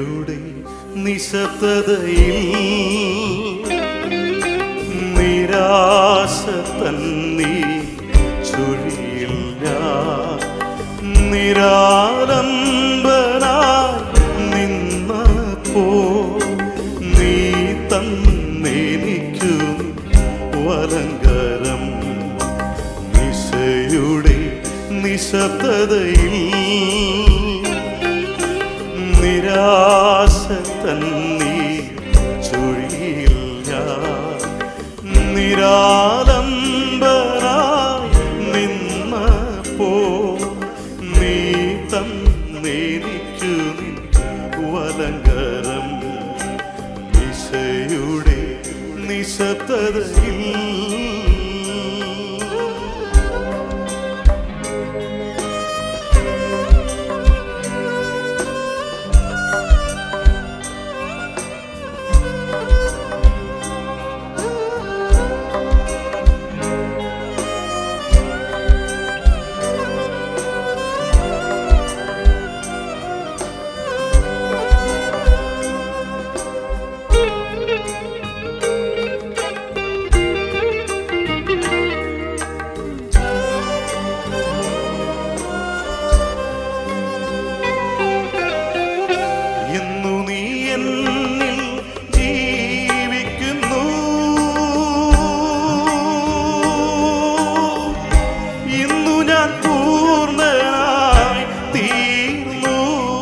നിശയുടെ നിശബ്ദതയിൽ നിരാശ തന്നീ ചുഴിയിൽ ഞാൻ നിരാലംബനായി നിന്നപ്പോ നീ തന്നെനിക്കു വലങ്കരം നിശയുടെ നിശബ്ദതയിൽ നിരാശ തന്നീ ചുഴിയിൽ ഞാൻ നിരാലംബരായി നിന്നപ്പോ നീ തന്നെനിക്കു നിൻ വലങ്കരം നിശയുടെ നിശബ്ദതയിൽ ഇന്നു നീ എന്നിൽ ജീവിക്കുന്നു ഇന്നു ഞാൻ പൂർണ്ണനായി തീർന്നു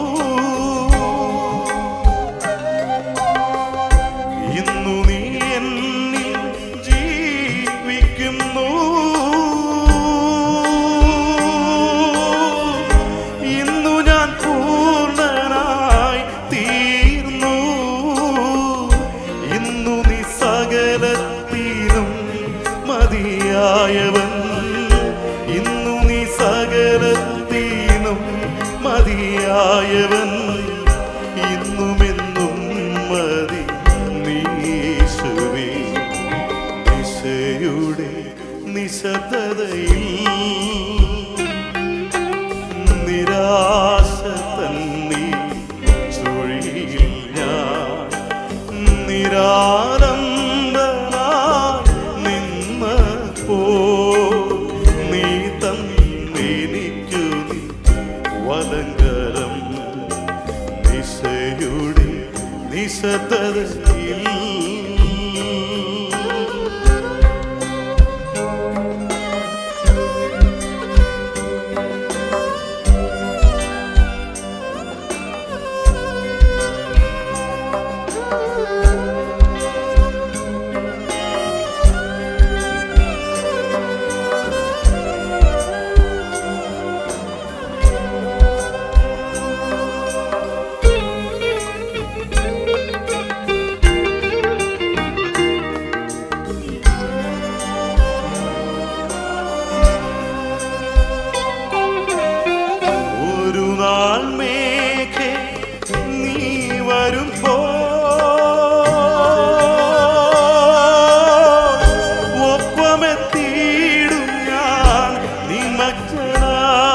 ഇന്നു നീ എന്നിൽ ജീവിക്കുന്നു ഇന്നു ഞാൻ പൂർണ്ണനായി തീർന്നു ഇന്നു നീ സകലത്തിനും മതിയായവൻ ഇന്നു നീ സകലത്തിനും മതിയായവൻ ഇന്നുമെന്നും മതി നീശുവേ ദിശയുടെ നിശബ്ദതയിൽ നിരാശ തന്നീ ചുഴിയിൽ ഞാൻ നിരാലംബനായി നിന്നപ്പോ നീ തന്നെനിക്കു നീ വലങ്കരം നിശയുടെ നിശബ്ദതയിൽ ഒരു നാൾ മേഘേ നീ വരുമ്പോ ഒപ്പമെത്തിയിടും ഞാൻ നിമജ്ജനാ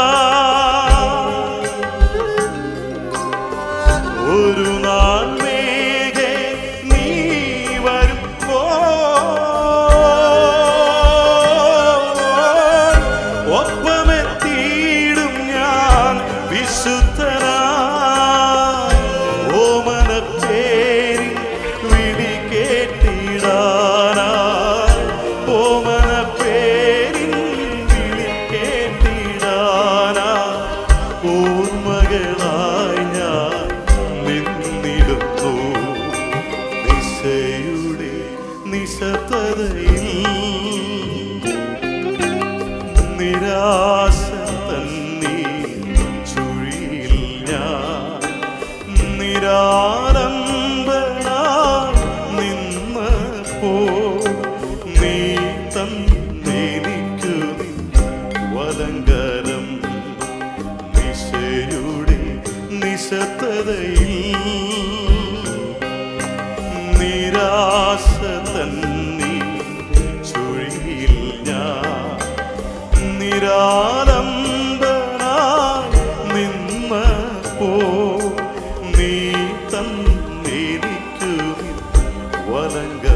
ഒരു നാൾ മേഘേ നീ വരുമ്പോ ഒപ്പമെത്തിയിടും ഞാൻ വിശുദ്ധനാ ഓമന പേരി വിളി കേട്ടിടാനാ ഓമന പേരിൻ വിളി കേട്ടിടാനാ ഓർമ്മകളായി ഞാൻ നിന്നിടുന്നു നിശയുടെ നിശബ്ദതയിൽ നിരാശ തന്നീ ചുഴിയിൽ ഞാൻ നിരാലംബനായി നിന്നപ്പോ നീ തന്നെനിക്കു നിൻ വലങ്കരം നിശയുടെ നിശബ്ദതയിൽ നിരാശ തന്നീ ചുഴിയിൽ ഞാൻ നിരാലംബനായി നിന്നപ്പോ നീ തന്നിരിക്കു വലങ്ക